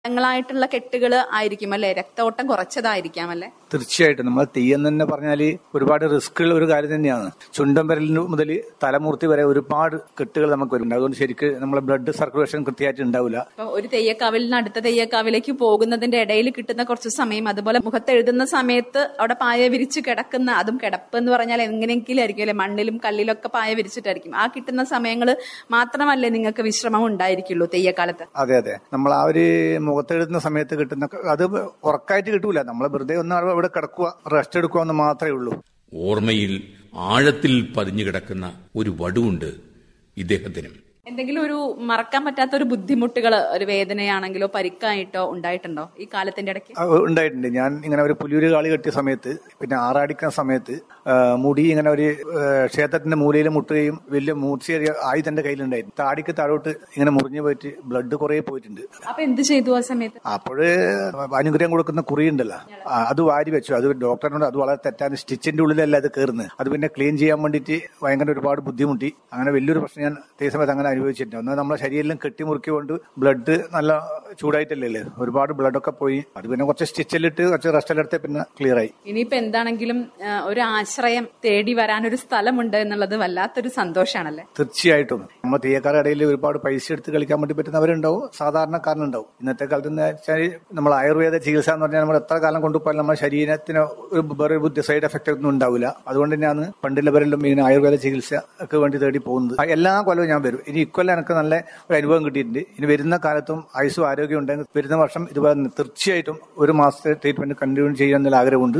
ങ്ങളായിട്ടുള്ള കെട്ടുകൾ ആയിരിക്കും അല്ലെ രക്തഓട്ടം കുറച്ചതായിരിക്കാം അല്ലെ തീർച്ചയായിട്ടും നമ്മൾ തെയ്യം തന്നെ പറഞ്ഞാൽ ഒരുപാട് റിസ്ക് ഉള്ള ഒരു കാര്യം തന്നെയാണ് ചുണ്ടൻ വിരലിന് മുതൽ തലമൂർത്തി വരെ ഒരുപാട് കെട്ടുകൾ നമുക്ക് വരുന്നുണ്ട് അതുകൊണ്ട് ശരിക്ക് നമ്മളെ ബ്ലഡ് സർക്കുലേഷൻ കൃത്യമായിട്ട് ഉണ്ടാവില്ല അപ്പൊ ഒരു തെയ്യക്കാവിൽ നിന്ന് അടുത്ത തെയ്യക്കാവിലേക്ക് പോകുന്നതിന്റെ ഇടയിൽ കിട്ടുന്ന കുറച്ച് സമയം അതുപോലെ മുഖത്ത് എഴുതുന്ന സമയത്ത് അവിടെ പായ വിരിച്ച് കിടക്കുന്ന അതും കിടപ്പ് എന്ന് പറഞ്ഞാൽ എങ്ങനെയെങ്കിലും ആയിരിക്കും അല്ലെ മണ്ണിലും കല്ലിലൊക്കെ പായ വിരിച്ചിട്ടായിരിക്കും ആ കിട്ടുന്ന സമയങ്ങൾ മാത്രമല്ലേ നിങ്ങൾക്ക് വിശ്രമം ഉണ്ടായിരിക്കുള്ളൂ തെയ്യക്കാലത്ത് അതെ അതെ നമ്മൾ ആ ഒരു മുഖത്തെഴുതുന്ന സമയത്ത് കിട്ടുന്ന അത് ഉറക്കായിട്ട് കിട്ടൂല നമ്മൾ വെറുതെ ഒന്ന് അവിടെ കിടക്കുക റെസ്റ്റ് എടുക്കുക എന്ന് മാത്രമേ ഉള്ളൂ ഓർമ്മയിൽ ആഴത്തിൽ പതിഞ്ഞു കിടക്കുന്ന ഒരു വടുവുണ്ട് ഇദ്ദേഹത്തിനും എന്തെങ്കിലും ഒരു മറക്കാൻ പറ്റാത്ത ഒരു ബുദ്ധിമുട്ടുകൾ ഒരു വേദനയാണെങ്കിലോ പരിക്കായിട്ടോ ഉണ്ടായിട്ടുണ്ടോ ഈ കാലത്തിന്റെ ഇടയ്ക്ക് ആ, ഉണ്ടായിട്ടുണ്ട് ഞാൻ ഇങ്ങനെ ഒരു പുലിയൂര് കാളി കെട്ടിയ സമയത്ത് പിന്നെ ആറാടിക്കുന്ന സമയത്ത് ആ, മുടി ഇങ്ങനെ ഒരു ആ, ക്ഷേത്രത്തിന്റെ മൂലയിൽ മുട്ടുകയും വലിയ മൂർച്ചയേറിയ ആയുധം എന്റെ കയ്യിലുണ്ടായിരുന്നു താടിക്ക് താഴോട്ട് ഇങ്ങനെ മുറിഞ്ഞു പോയിട്ട് ബ്ലഡ് കുറെ പോയിട്ടുണ്ട് അപ്പൊ എന്ത് ചെയ്തു ആ സമയത്ത് അപ്പോഴ് അനുഗ്രഹം കൊടുക്കുന്ന കുറി ഉണ്ടല്ലോ ആ, അത് വാരി വെച്ചു അത് ഡോക്ടറിനോട് അത് വളരെ തെറ്റാണ് സ്റ്റിച്ചിന്റെ ഉള്ളിലല്ല അത് കയറുന്നത് അത് പിന്നെ ക്ലീൻ ചെയ്യാൻ വേണ്ടിയിട്ട് ഭയങ്കര ഒരുപാട് ബുദ്ധിമുട്ടി അങ്ങനെ വലിയൊരു പ്രശ്നം ഞാൻ അതേ സമയത്ത് അങ്ങനെ അനുഭവിച്ചിട്ടുണ്ട് ഒന്ന് നമ്മുടെ ശരീരം കെട്ടിമുറുക്കിക്കൊണ്ട് ബ്ലഡ് നല്ല ചൂടായിട്ടല്ലേ ഒരുപാട് ബ്ലഡൊക്കെ പോയി അത് പിന്നെ കുറച്ച് സ്റ്റിച്ചിലിട്ട് കുറച്ച് റെസ്റ്റിലെടുത്ത് പിന്നെ ക്ലിയർ ആയി ഇനിയിപ്പോ എന്താണെങ്കിലും ആ, ഒരു ആശ്രയം തേടി വരാൻ ഒരു സ്ഥലമുണ്ട് എന്നുള്ളത് വല്ലാത്തൊരു സന്തോഷാണല്ലേ തീർച്ചയായിട്ടും നമ്മൾ തെയ്യക്കാരുടെ ഇടയിൽ ഒരുപാട് പൈസ എടുത്ത് കളിക്കാൻ വേണ്ടി പറ്റുന്നവരുണ്ടാവും സാധാരണക്കാരനുണ്ടാവും ഇന്നത്തെ കാലത്ത് എന്ന് വെച്ചാൽ നമ്മൾ ആയുർവേദ ചികിത്സ എന്ന് പറഞ്ഞാൽ നമ്മൾ എത്ര കാലം കൊണ്ടുപോയാലും നമ്മുടെ ശരീരത്തിന് ഒരു വേറെ ബുദ്ധി സൈഡ് എഫക്റ്റ് ഒന്നും ഉണ്ടാവില്ല അതുകൊണ്ട് തന്നെയാണ് പണ്ടുള്ളവരെല്ലാം ഇങ്ങനെ ആയുർവേദ ചികിത്സ ഒക്കെ വേണ്ടി തേടി പോകുന്നത് ആ, എല്ലാ കൊല്ലവും ഞാൻ വരും ഇനി ഇക്കൊല്ലം എനിക്ക് നല്ല ഒരു അനുഭവം കിട്ടിയിട്ടുണ്ട് ഇനി വരുന്ന കാലത്തും ആയുസ്സും ആരോഗ്യം ഉണ്ടെങ്കിൽ വരുന്ന വർഷം ഇതുപോലെ തന്നെ തീർച്ചയായിട്ടും ഒരു മാസത്തെ ട്രീറ്റ്മെന്റ് കണ്ടിന്യൂ ചെയ്യാൻ എന്നുള്ള ആഗ്രഹമുണ്ട്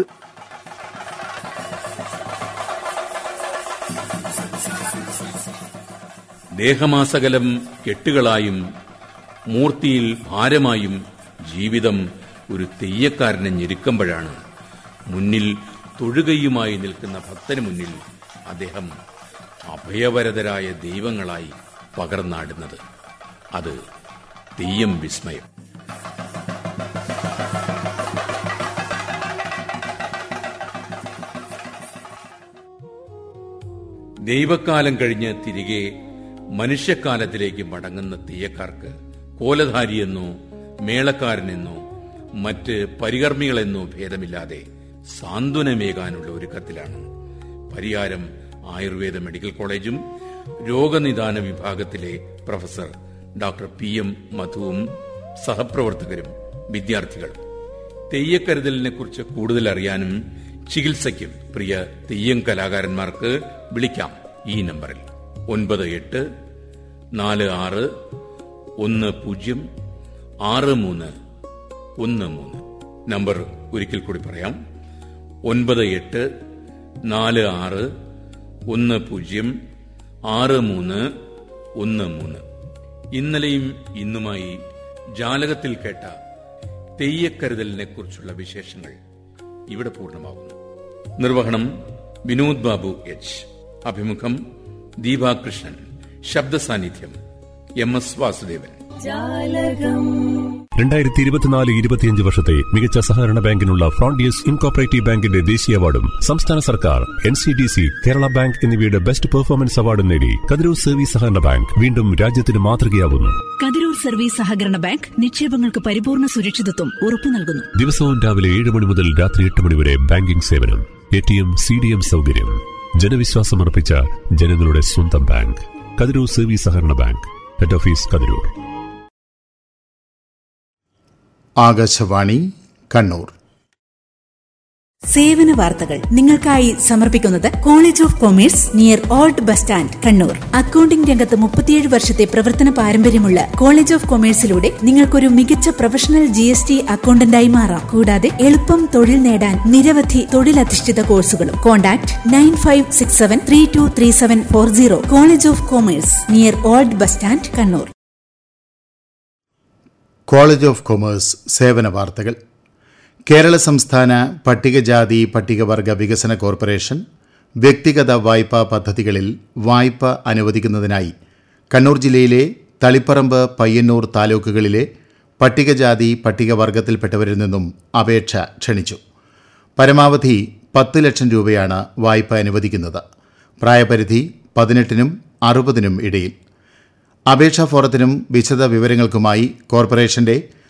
ദേഹമാസകലം കെട്ടുകളായും മൂർത്തിയിൽ ഭാരമായും ജീവിതം ഒരു തെയ്യക്കാരനെ ഞെരുക്കുമ്പോഴാണ് മുന്നിൽ തൊഴുകയുമായി നിൽക്കുന്ന ഭക്തന് മുന്നിൽ അദ്ദേഹം അഭയവരതരായ ദൈവങ്ങളായി പകർന്നാടുന്നത് അത് തെയ്യം വിസ്മയം ദൈവക്കാലം കഴിഞ്ഞ് തിരികെ മനുഷ്യക്കാലത്തിലേക്ക് മടങ്ങുന്ന തെയ്യക്കാർക്ക് കോലധാരിയെന്നോ മേളക്കാരനെന്നോ മറ്റ് പരികർമ്മികളെന്നോ ഭേദമില്ലാതെ സാന്ത്വനമേകാനുള്ള ഒരുക്കത്തിലാണ് പരിയാരം ആയുർവേദ മെഡിക്കൽ കോളേജും രോഗനിദാന വിഭാഗത്തിലെ പ്രൊഫസർ ഡോക്ടർ പി എം മധുവും സഹപ്രവർത്തകരും വിദ്യാർത്ഥികളും തെയ്യക്കരുതലിനെ കുറിച്ച് കൂടുതൽ അറിയാനും ചികിത്സയ്ക്കും പ്രിയ തെയ്യം കലാകാരന്മാർക്ക് വിളിക്കാം ഈ നമ്പറിൽ ഒൻപത് എട്ട് നാല് ആറ് ഒന്ന് പൂജ്യം ആറ് മൂന്ന് ഒന്ന് മൂന്ന് നമ്പർ ഒരിക്കൽ കൂടി പറയാം ഒൻപത് എട്ട് നാല് ആറ് ഒന്ന് പൂജ്യം ആറ് മൂന്ന് ഒന്ന് മൂന്ന് ഇന്നലെയും ഇന്നുമായി ജാലകത്തിൽ കേട്ട തെയ്യക്കരുതലിനെ കുറിച്ചുള്ള വിശേഷങ്ങൾ ഇവിടെ പൂർണ്ണമാകുന്നു നിർവഹണം വിനോദ് ബാബു എച്ച് അഭിമുഖം ദീപാകൃഷ്ണൻ ശബ്ദ സാന്നിധ്യം എം എസ് വാസുദേവൻ രണ്ടായിരത്തി ഇരുപത്തിനാല് ഇരുപത്തിയഞ്ച് വർഷത്തെ മികച്ച സഹകരണ ബാങ്കിനുള്ള ഫ്രോണ്ടിയസ് ഇൻകോപ്പറേറ്റീവ് ബാങ്കിന്റെ ദേശീയ അവാർഡും സംസ്ഥാന സർക്കാർ N C D C Kerala bank എന്നിവയുടെ ബെസ്റ്റ് പെർഫോമൻസ് അവാർഡും നേടി കതിരൂർ സർവീസ് സഹകരണ ബാങ്ക് വീണ്ടും രാജ്യത്തിന് മാതൃകയാവുന്നു കതിരൂർ സർവീസ് സഹകരണ ബാങ്ക് നിക്ഷേപങ്ങൾക്ക് പരിപൂർണ സുരക്ഷിതത്വം ഉറപ്പു നൽകുന്നു ദിവസവും രാവിലെ ഏഴ് മണി മുതൽ രാത്രി എട്ട് മണി വരെ ബാങ്കിംഗ് സേവനം A T M C D M സൗകര്യം ജനവിശ്വാസമർപ്പിച്ച ജനങ്ങളുടെ സ്വന്തം ബാങ്ക് കതിരൂർ സർവീസ് സഹകരണ bank head office Kathiroor Akashvani Kannur സേവന വാർത്തകൾ നിങ്ങൾക്കായി സമർപ്പിക്കുന്നത് college of commerce near old bus stand Kannur accounting രംഗത്ത് മുപ്പത്തിയേഴ് വർഷത്തെ പ്രവർത്തന പാരമ്പര്യമുള്ള കോളേജ് ഓഫ് കൊമേഴ്സിലൂടെ നിങ്ങൾക്കൊരു മികച്ച പ്രൊഫഷണൽ ജി എസ് ടി അക്കൌണ്ടന്റായി മാറാം കൂടാതെ എളുപ്പം തൊഴിൽ നേടാൻ നിരവധി തൊഴിലധിഷ്ഠിത കോഴ്സുകളും contact nine five six seven three two three seven four zero college of commerce near old bus stand Kannur college of commerce സേവന വാർത്തകൾ കേരള സംസ്ഥാന പട്ടികജാതി പട്ടികവർഗ വികസന കോർപ്പറേഷൻ വ്യക്തിഗത വായ്പാ പദ്ധതികളിൽ വായ്പ അനുവദിക്കുന്നതിനായി കണ്ണൂർ ജില്ലയിലെ തളിപ്പറമ്പ് പയ്യന്നൂർ താലൂക്കുകളിലെ പട്ടികജാതി പട്ടികവർഗത്തിൽപ്പെട്ടവരിൽ നിന്നും അപേക്ഷ ക്ഷണിച്ചു പരമാവധി പത്ത് ലക്ഷം രൂപയാണ് വായ്പ അനുവദിക്കുന്നത് പ്രായപരിധി പതിനെട്ടിനും അറുപതിനും ഇടയിൽ അപേക്ഷാ ഫോറത്തിനും വിശദ വിവരങ്ങൾക്കുമായി കോർപ്പറേഷന്റെ